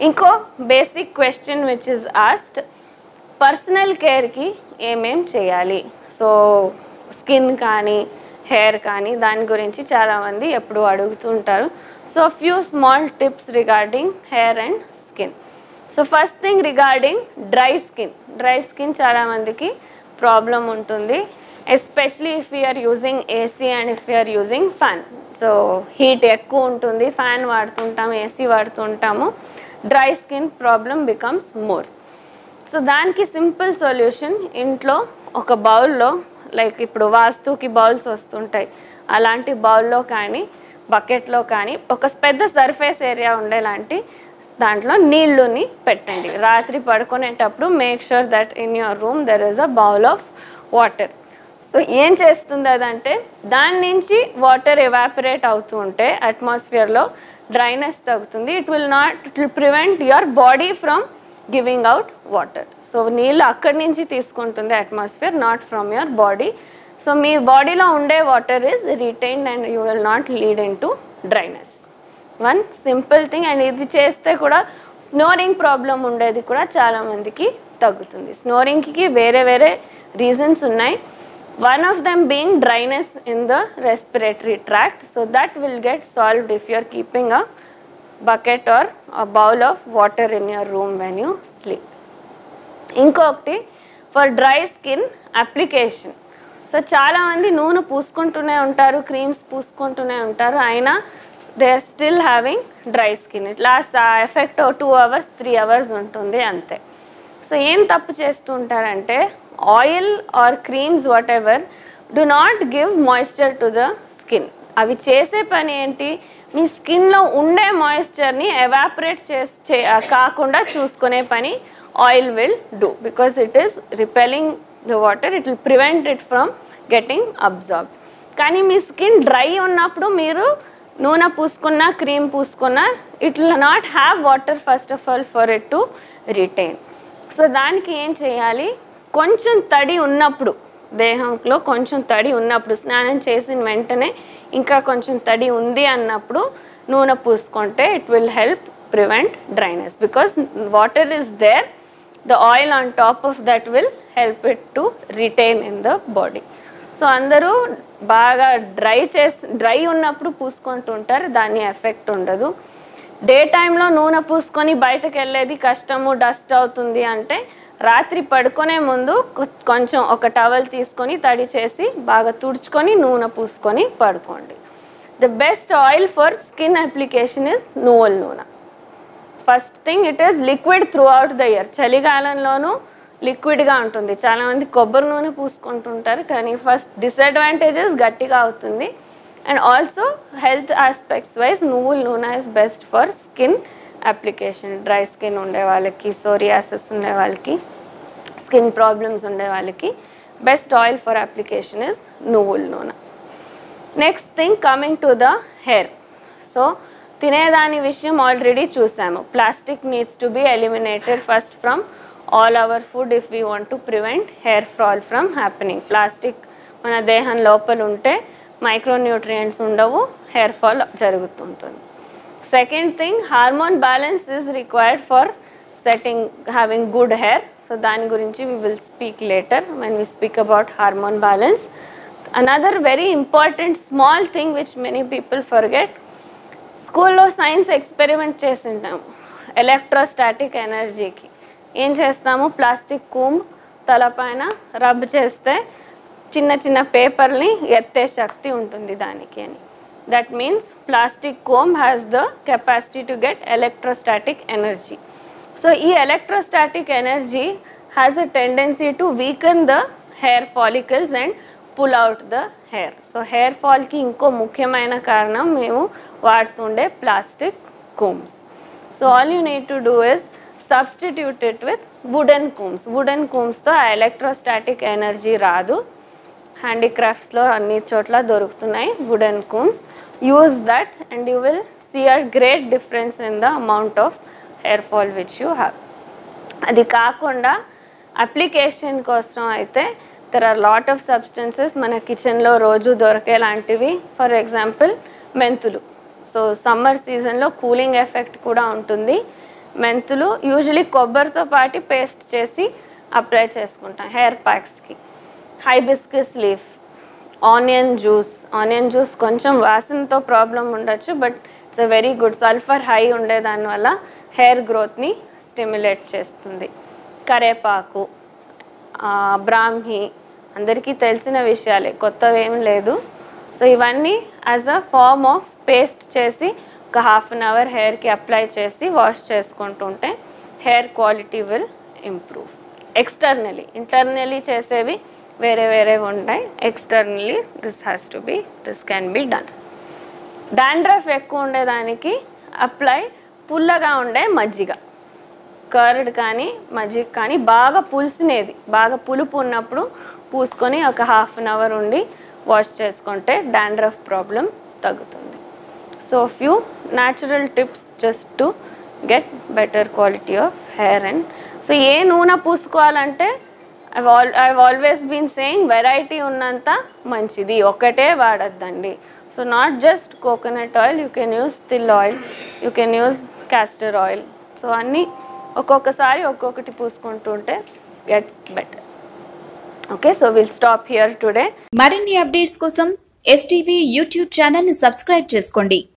ఇంకో basic question which is asked personal కేర్కి ఏమేం చేయాలి సో స్కిన్ కానీ హెయిర్ కానీ దాని గురించి చాలామంది ఎప్పుడు అడుగుతుంటారు so few small tips regarding hair and skin so first thing regarding dry skin dry skin చాలామందికి ప్రాబ్లం ఉంటుంది especially if you're using AC and if you're using fan so heat ఎక్కువ ఉంటుంది ఫ్యాన్ వాడుతుంటాము ఏసీ వాడుతుంటాము dry skin problem becomes more so దానికి simple solution ఇంట్లో ఒక బౌల్లో లైక్ ఇప్పుడు వాస్తుకి బౌల్స్ వస్తుంటాయి అలాంటి బౌల్లో కానీ బకెట్లో కానీ ఒక పెద్ద సర్ఫేస్ ఏరియా ఉండేలాంటి దాంట్లో నీళ్ళుని పెట్టండి రాత్రి పడుకునేటప్పుడు make sure that in your room there is a bowl of water so ఏం చేస్తుంది అదంటే దాని నుంచి వాటర్ ఎవాపరేట్ అవుతూ ఉంటే అట్మాస్ఫియర్లో డ్రైనెస్ తగ్గుతుంది it will not it will prevent your body from giving out water so నీళ్ళు అక్కడి నుంచి తీసుకుంటుంది atmosphere not from your body so మీ బాడీలో ఉండే water is retained and you will not lead into dryness one simple thing and ఇది చేస్తే కూడా స్నోరింగ్ ప్రాబ్లం ఉండేది కూడా చాలామందికి తగ్గుతుంది స్నోరింగ్కి వేరే వేరే రీజన్స్ ఉన్నాయి one of them being dryness in the respiratory tract so that will get solved if you are keeping a bucket or a bowl of water in your room when you sleep ఇంకొకటి for dry skin application so చాలామంది నూనె పూసుకుంటూనే ఉంటారు creams పూసుకుంటూనే ఉంటారు అయినా they are still having dry skin it last ఆ effect two hours three hours ఉంటుంది అంతే సో ఏం తప్పు చేస్తూ ఉంటారంటే oil or creams whatever do not give moisture to the skin అవి చేసే పని ఏంటి మీ స్కిన్లో ఉండే మాయిశ్చర్ని ఎవాపరేట్ చేసి కాకుండా చూసుకునే పని oil will do because it is repelling the water it will prevent it from getting absorb కానీ మీ స్కిన్ డ్రై ఉన్నప్పుడు మీరు నూనె పూసుకున్నా క్రీమ్ పూసుకున్నా it will not have water first of all for it to retain so దానికి ఏం చేయాలి కొంచెం తడి ఉన్నప్పుడు దేహంలో కొంచెం తడి ఉన్నప్పుడు స్నానం చేసిన వెంటనే ఇంకా కొంచెం తడి ఉంది అన్నప్పుడు నూనె పూసుకుంటే it will help prevent dryness because water is there the oil on top of that will help it to retain in the body so అందరూ బాగా డ్రై చేసి డ్రై ఉన్నప్పుడు పూసుకుంటూ ఉంటారు దాని ఎఫెక్ట్ ఉండదు డే టైంలో నూనె పూసుకొని బయటకు వెళ్ళేది కష్టము డస్ట్ అవుతుంది అంటే రాత్రి పడుకునే ముందు కొ- కొంచెం ఒక టవల్ తీసుకొని తడి చేసి బాగా తుడుచుకొని నూనె పూసుకొని పడుకోండి the best oil for skin application is నువ్వుల నూనె first thing it is liquid throughout the year చలికాలంలోనూ లిక్విడ్గా ఉంటుంది చాలామంది కొబ్బరి నూనె పూసుకుంటుంటారు కానీ ఫస్ట్ డిసడ్వాంటేజెస్ గట్టిగా అవుతుంది and also health aspects wise నువ్వుల నూనె is best for skin application dry skin ఉండే వాళ్ళకి సోరియాసిస్ ఉండే వాళ్ళకి స్కిన్ ప్రాబ్లమ్స్ ఉండే వాళ్ళకి best oil for application is నువ్వుల నూనె next thing coming to the hair so తినేదాని విషయం ఆల్రెడీ చూసాము plastic needs to be eliminated first from all our food if we want to prevent hair fall from happening plastic మన దేహం లోపల ఉంటే micronutrients ఉండవు హెయిర్ ఫాల్ జరుగుతుంటుంది second thing hormone balance is required for setting having good hair so దాని గురించి we will speak later when we speak about hormone balance another very important small thing which many people forget స్కూల్లో science experiment చేసింటాము electrostatic ఎనర్జీకి ఏం చేస్తాము plastic Coombs తలపైన rub చేస్తే చిన్న చిన్న పేపర్ని ఎత్తే శక్తి ఉంటుంది దానికి అని that means plastic comb has the capacity to get electrostatic energy so ఈ electrostatic energy has a tendency to weaken the hair follicles and pull out the hair so hair ఫాల్కి ఇంకో ముఖ్యమైన కారణం మేము వాడుతుండే plastic combs so all you need to do is substitute it with wooden combs wooden కూమ్స్తో ఆ electrostatic energy రాదు హ్యాండీక్రాఫ్ట్స్లో అన్ని చోట్ల దొరుకుతున్నాయి wooden combs use that and you will see a great difference in the amount of hair fall which you have అది కాకుండా application కోసం అయితే there are lot of substances మన కిచెన్లో రోజు దొరికేలాంటివి ఫర్ ఎగ్జాంపుల్ మెంతులు సో సమ్మర్ సీజన్లో కూలింగ్ ఎఫెక్ట్ కూడా ఉంటుంది మెంతులు యూజువలీ కొబ్బరితో పాటు పేస్ట్ చేసి అప్లై చేసుకుంటాం హెయిర్ ప్యాక్స్కి hibiscus leaf onion juice onion juice కొంచెం వాసనతో ప్రాబ్లం ఉండొచ్చు but it's a very good sulphur high ఉండే దానివల్ల హెయిర్ గ్రోత్ని స్టిమ్యులేట్ చేస్తుంది కరేపాకు ఆ, బ్రాహ్మి అందరికీ తెలిసిన విషయాలే కొత్తవి ఏం లేదు సో ఇవన్నీ as a form of paste చేసి ఒక హాఫ్ అన్ అవర్ హెయిర్కి అప్లై చేసి వాష్ చేసుకుంటుంటే hair quality will improve externally internally చేసేవి వేరే వేరే ఉంటాయి externally this has to be this can be done dandruff ఎక్కువ ఉండేదానికి అప్లై పుల్లగా ఉండే మజ్జిగ కర్డ్ కానీ మజ్జిగ కానీ బాగా పులిసినేది బాగా పులుపు ఉన్నప్పుడు పూసుకొని ఒక హాఫ్ అన్ అవర్ ఉండి వాష్ చేసుకుంటే డాండ్రఫ్ ప్రాబ్లం తగ్గుతుంది so few natural tips just to get better quality of hair and so ఏ నూనె పూసుకోవాలంటే I all I always been saying variety ఉన్నంత మంచిది ఒకటే వాడద్దండి so not just coconut oil you can use til oil you can use castor oil so అన్నీ ఒక్కొక్కసారి ఒక్కొక్కటి పూసుకుంటుంటే gets better okay so will stop here today మరిన్ని అప్డేట్స్ కోసం ఎస్టీవీ యూట్యూబ్ ఛానల్ని సబ్స్క్రైబ్ చేసుకోండి